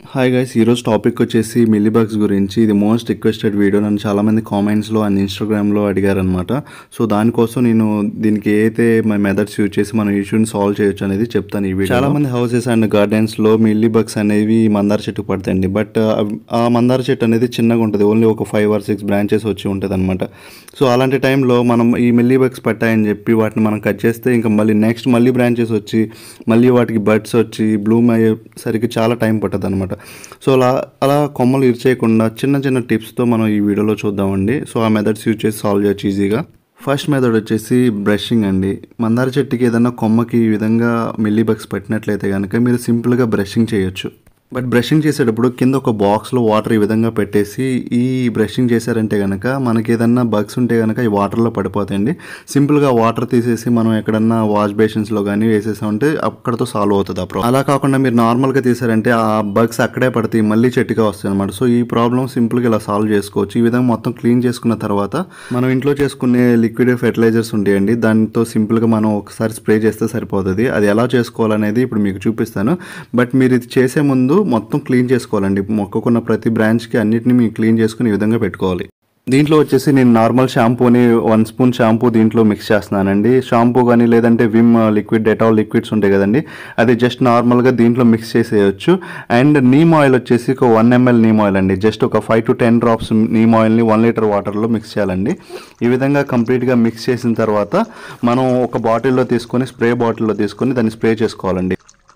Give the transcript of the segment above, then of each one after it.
hi guys ఈరోజు topic వచ్చేసి mealybugs గురించి ఇది మోస్ట్ రిక్వెస్టెడ్ వీడియో నన్ను చాలామంది కామెంట్స్లో అండ్ ఇన్స్టాగ్రామ్లో అడిగారనమాట సో దానికోసం నేను దీనికి ఏదైతే మన మెథడ్స్ యూజ్ చేసి మనం ఇష్యూని సాల్వ్ చేయొచ్చు అనేది చెప్తాను ఈ వీడియో చాలామంది హౌసెస్ అండ్ గార్డెన్స్లో మిల్లీబగ్స్ అనేవి మందార చెట్టుకు పడతాయండి బట్ ఆ మందార చెట్టు అనేది చిన్నగా ఉంటుంది ఓన్లీ ఒక ఫైవ్ ఆర్ సిక్స్ బ్రాంచెస్ వచ్చి ఉంటుంది అనమాట సో అలాంటి టైంలో మనం ఈ మిల్లీబగ్స్ పట్టాయని చెప్పి వాటిని మనం కట్ చేస్తే ఇంకా మళ్ళీ నెక్స్ట్ మళ్ళీ బ్రాంచెస్ వచ్చి మళ్ళీ వాటికి బడ్స్ వచ్చి బ్లూమ్ అయ్యేసరికి చాలా టైం పట్టదు అనమాట సో అలా అలా కొమ్మలు ఇరిచేయకుండా చిన్న చిన్న టిప్స్తో మనం ఈ వీడియోలో చూద్దామండి సో ఆ మెథడ్స్ యూజ్ చేసి సాల్వ్ చేయొచ్చు ఈజీగా ఫస్ట్ మెథడ్ వచ్చేసి బ్రషింగ్ అండి మందార చెట్టుకి ఏదైనా కొమ్మకి ఈ విధంగా మిల్లీ బగ్స్ పెట్టినట్లయితే కనుక మీరు సింపుల్గా బ్రషింగ్ చేయొచ్చు బట్ బ్రషింగ్ చేసేటప్పుడు కింద ఒక బాక్స్లో వాటర్ ఈ విధంగా పెట్టేసి ఈ బ్రషింగ్ చేశారంటే కనుక మనకి ఏదన్నా బగ్స్ ఉంటే కనుక ఈ వాటర్లో పడిపోతాయండి సింపుల్గా వాటర్ తీసేసి మనం ఎక్కడన్నా వాష్ బేషన్స్లో కానీ వేసేసామంటే అక్కడతో సాల్వ్ అవుతుంది ఆ ప్రాబ్లం అలా కాకుండా మీరు నార్మల్గా తీసారంటే ఆ బగ్స్ అక్కడే పడతాయి మళ్ళీ చెట్టుగా వస్తాయి అనమాట సో ఈ ప్రాబ్లం సింపుల్గా ఇలా సాల్వ్ చేసుకోవచ్చు ఈ విధంగా మొత్తం క్లీన్ చేసుకున్న తర్వాత మనం ఇంట్లో చేసుకునే లిక్విడ్ ఫెర్టిలైజర్స్ ఉంటాయండి దాంతో సింపుల్గా మనం ఒకసారి స్ప్రే చేస్తే సరిపోతుంది అది ఎలా చేసుకోవాలనేది ఇప్పుడు మీకు చూపిస్తాను బట్ మీరు ఇది చేసే ముందు మొత్తం క్లీన్ చేసుకోవాలండి మొక్కకున్న ప్రతి బ్రాంచ్కి అన్నిటిని మీరు క్లీన్ చేసుకుని ఈ విధంగా పెట్టుకోవాలి దీంట్లో వచ్చేసి నేను నార్మల్ షాంపూని వన్ స్పూన్ షాంపూ దీంట్లో మిక్స్ చేస్తున్నానండి షాంపూ కానీ లేదంటే విమ్ లిక్విడ్ డెటాల్ లిక్విడ్స్ ఉంటాయి కదండి అది జస్ట్ నార్మల్గా దీంట్లో మిక్స్ చేసేయచ్చు అండ్ నీమ్ ఆయిల్ వచ్చేసి ఒక వన్ ఎంఎల్ నీమ్ ఆయిల్ అండి జస్ట్ ఒక five to ten drops neem ఆయిల్ని వన్ లీటర్ వాటర్లో మిక్స్ చేయాలండి ఈ విధంగా కంప్లీట్గా మిక్స్ చేసిన తర్వాత మనం ఒక బాటిల్లో తీసుకొని స్ప్రే బాటిల్లో తీసుకొని దాన్ని స్ప్రే చేసుకోవాలండి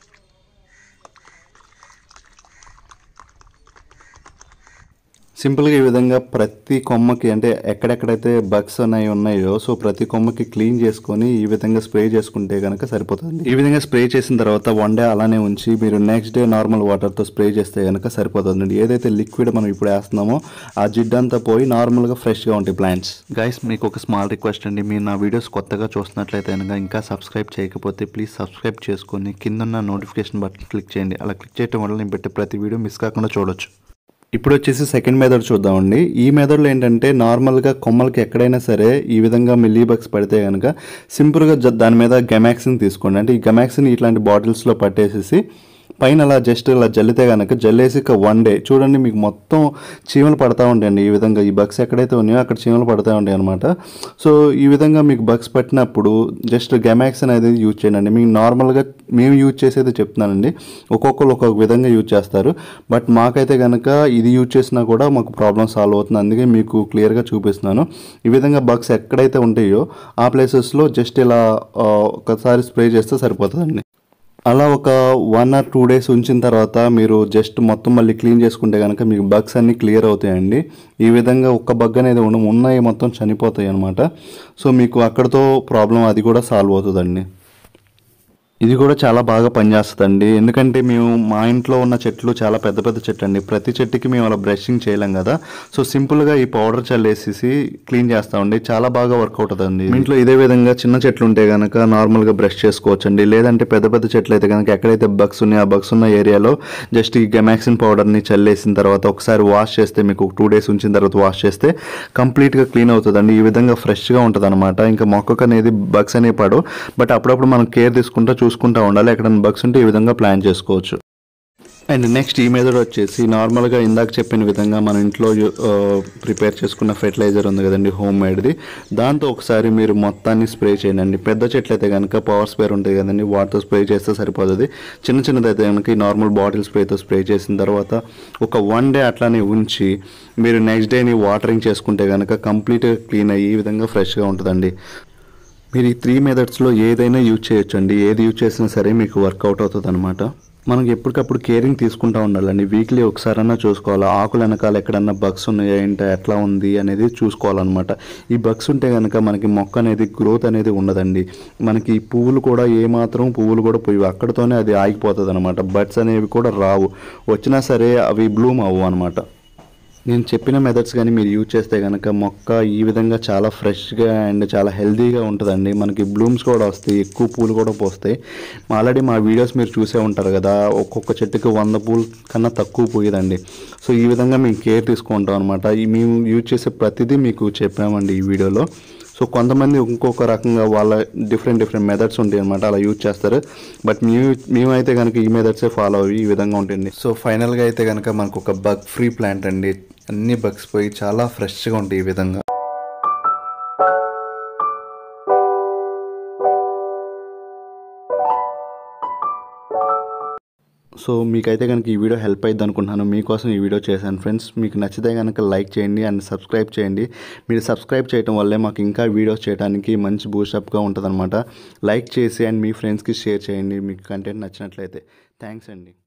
సింపుల్గా ఈ విధంగా ప్రతి కొమ్మకి అంటే ఎక్కడెక్కడైతే బగ్స్ అనేవి ఉన్నాయో సో ప్రతి కొమ్మకి క్లీన్ చేసుకొని ఈ విధంగా స్ప్రే చేసుకుంటే కనుక సరిపోతుంది ఈ విధంగా స్ప్రే చేసిన తర్వాత వన్ డే అలానే ఉంచి మీరు నెక్స్ట్ డే నార్మల్ వాటర్తో స్ప్రే చేస్తే కనుక సరిపోతుంది ఏదైతే లిక్విడ్ మనం ఇప్పుడు వేస్తున్నామో ఆ జిడ్డంతా పోయి నార్మల్గా ఫ్రెష్గా ఉంటాయి ప్లాంట్స్ గైస్ మీకు ఒక స్మాల్ రిక్వెస్ట్ అండి మీరు నా వీడియోస్ కొత్తగా చూస్తున్నట్లయితే కనుక ఇంకా సబ్స్క్రైబ్ చేయకపోతే ప్లీజ్ సబ్స్క్రైబ్ చేసుకొని కింద నోటిఫికేషన్ బటన్ క్లిక్ చేయండి అలా క్లిక్ చేయడం వల్ల నేను పెట్టే ప్రతి వీడియో మిస్ కాకుండా చూడొచ్చు ఇప్పుడు వచ్చేసి సెకండ్ మెథడ్ చూద్దామండి ఈ మెథడ్లో ఏంటంటే నార్మల్గా కొమ్మలకి ఎక్కడైనా సరే ఈ విధంగా మిల్లీ బగ్స్ పడితే కనుక సింపుల్గా జ- దాని మీద గమాక్సిన్ తీసుకోండి అంటే ఈ గమాక్సిన్ ఇట్లాంటి బాటిల్స్లో పట్టేసేసి పైన అలా జస్ట్ ఇలా జల్లితే కనుక జల్లేసి ఇక వన్ డే చూడండి మీకు మొత్తం చీమలు పడతా ఉంటాయండి ఈ విధంగా ఈ బగ్స్ ఎక్కడైతే ఉన్నాయో అక్కడ చీమలు పడతా ఉంటాయి అనమాట సో ఈ విధంగా మీకు బగ్స్ పట్టినప్పుడు జస్ట్ గమాక్స్ అనేది యూజ్ చేయండి మీకు నార్మల్గా మేము యూజ్ చేసేది చెప్తున్నానండి ఒక్కొక్కరు ఒక్కొక్క విధంగా యూజ్ చేస్తారు బట్ మాకైతే కనుక ఇది యూజ్ చేసినా కూడా మాకు ప్రాబ్లం సాల్వ్ అవుతుంది అందుకే మీకు క్లియర్గా చూపిస్తున్నాను ఈ విధంగా బగ్స్ ఎక్కడైతే ఉంటాయో ఆ ప్లేసెస్లో జస్ట్ ఇలా ఆ, ఒకసారి స్ప్రే చేస్తే సరిపోతుందండి అలా ఒక వన్ ఆర్ టూ డేస్ ఉంచిన తర్వాత మీరు జస్ట్ మొత్తం మళ్ళీ క్లీన్ చేసుకుంటే కనుక మీకు బగ్స్ అన్నీ క్లియర్ అవుతాయండి ఈ విధంగా ఒక్క బగ్ అనేది ఉండవు ఉన్నాయి మొత్తం చనిపోతాయి అనమాట సో మీకు అక్కడతో ప్రాబ్లం అది కూడా సాల్వ్ అవుతుందండి ఇది కూడా చాలా బాగా పనిచేస్తుందండి ఎందుకంటే మేము మా ఇంట్లో ఉన్న చెట్లు చాలా పెద్ద పెద్ద చెట్లు అండి ప్రతి చెట్టుకి మేము అలా బ్రషింగ్ చేయలేం కదా సో సింపుల్గా ఈ పౌడర్ చల్లేసేసి క్లీన్ చేస్తామండి చాలా బాగా వర్కౌట్ అవుతుంది మీ ఇంట్లో ఇదే విధంగా చిన్న చెట్లు ఉంటే కనుక నార్మల్గా బ్రష్ చేసుకోవచ్చండి లేదంటే పెద్ద పెద్ద చెట్లు అయితే కనుక ఎక్కడైతే బగ్స్ ఉన్నాయో ఆ బగ్స్ ఉన్న ఏరియాలో జస్ట్ ఈ గెమాక్సిన్ పౌడర్ని చల్లేసిన తర్వాత ఒకసారి వాష్ చేస్తే మీకు టూ డేస్ ఉంచిన తర్వాత వాష్ చేస్తే కంప్లీట్గా క్లీన్ అవుతుందండి ఈ విధంగా ఫ్రెష్గా ఉంటుంది అనమాట ఇంకా మొక్కకు అనేది బగ్స్ అనేవి పడవు బట్ అప్పుడప్పుడు మనం కేర్ తీసుకుంటూ చూసుకుంటూ ఉండాలి ఎక్కడైనా బగ్స్ ఉంటే ఈ విధంగా ప్లాన్ చేసుకోవచ్చు అండ్ నెక్స్ట్ ఈ మెథడ్ వచ్చేసి నార్మల్గా ఇందాక చెప్పిన విధంగా మన ఇంట్లో ప్రిపేర్ చేసుకున్న ఫెర్టిలైజర్ ఉంది కదండి హోమ్ మేడ్ది దాంతో ఒకసారి మీరు మొత్తాన్ని స్ప్రే చేయండి పెద్ద చెట్లు అయితే కనుక పవర్ స్ప్రేర్ ఉంటుంది కదండి వాటితో స్ప్రే చేస్తే సరిపోతుంది చిన్న చిన్నది అయితే కనుక ఈ నార్మల్ బాటిల్ స్ప్రేతో స్ప్రే చేసిన తర్వాత ఒక వన్ డే అట్లానే ఉంచి మీరు నెక్స్ట్ డేని వాటరింగ్ చేసుకుంటే కనుక కంప్లీట్గా క్లీన్ అయ్యి ఈ విధంగా ఫ్రెష్గా ఉంటుందండి మీరు ఈ త్రీ మెథడ్స్లో ఏదైనా యూజ్ చేయొచ్చు అండి ఏది యూజ్ చేసినా సరే మీకు వర్కౌట్ అవుతుంది అనమాట మనకి ఎప్పటికప్పుడు కేరింగ్ తీసుకుంటూ ఉండాలండి వీక్లీ ఒకసారన్నా చూసుకోవాలి ఆకుల వెనకాల ఎక్కడన్నా బగ్స్ ఉన్నాయా ఏంటో ఎట్లా ఉంది అనేది చూసుకోవాలన్నమాట ఈ బగ్స్ ఉంటే కనుక మనకి మొక్క అనేది గ్రోత్ అనేది ఉండదండి మనకి ఈ పువ్వులు కూడా ఏమాత్రం పువ్వులు కూడా పోయి అక్కడతోనే అది ఆగిపోతుంది అనమాట బడ్స్ అనేవి కూడా రావు వచ్చినా సరే అవి బ్లూమ్ అవ్వు అనమాట నేను చెప్పిన మెథడ్స్ కానీ మీరు యూజ్ చేస్తే కనుక మొక్క ఈ విధంగా చాలా ఫ్రెష్గా అండ్ చాలా హెల్తీగా ఉంటుందండి మనకి బ్లూమ్స్ కూడా వస్తాయి ఎక్కువ పూలు కూడా పోస్తాయి ఆల్రెడీ మా వీడియోస్ మీరు చూసే ఉంటారు కదా ఒక్కొక్క చెట్టుకి వంద పూలు కన్నా తక్కువ పోయేదండి సో ఈ విధంగా మేము కేర్ తీసుకుంటాం అనమాట మేము యూజ్ చేసే ప్రతిదీ మీకు చెప్పామండి ఈ వీడియోలో సో కొంతమంది ఇంకొక రకంగా వాళ్ళ డిఫరెంట్ డిఫరెంట్ మెథడ్స్ ఉంటాయి అనమాట అలా యూజ్ చేస్తారు బట్ మేము మేమైతే కనుక ఈ మెథడ్సే ఫాలో అయ్యి ఈ విధంగా ఉంటుంది సో ఫైనల్గా అయితే కనుక మనకు ఒక బగ్ ఫ్రీ ప్లాంట్ అండి అన్ని బగ్స్ పోయి చాలా ఫ్రెష్గా ఉంటాయి ఈ విధంగా సో మీకైతే కనుక ఈ వీడియో హెల్ప్ అయ్యింది అనుకుంటున్నాను మీకోసం ఈ వీడియో చేశాను ఫ్రెండ్స్ మీకు నచ్చితే కనుక లైక్ చేయండి అండ్ సబ్స్క్రైబ్ చేయండి మీరు సబ్స్క్రైబ్ చేయడం వల్లే మాకు ఇంకా వీడియోస్ చేయడానికి మంచి బూస్టప్గా ఉంటుందన్నమాట లైక్ చేసి అండ్ మీ ఫ్రెండ్స్కి షేర్ చేయండి మీకు కంటెంట్ నచ్చినట్లయితే థ్యాంక్స్ అండి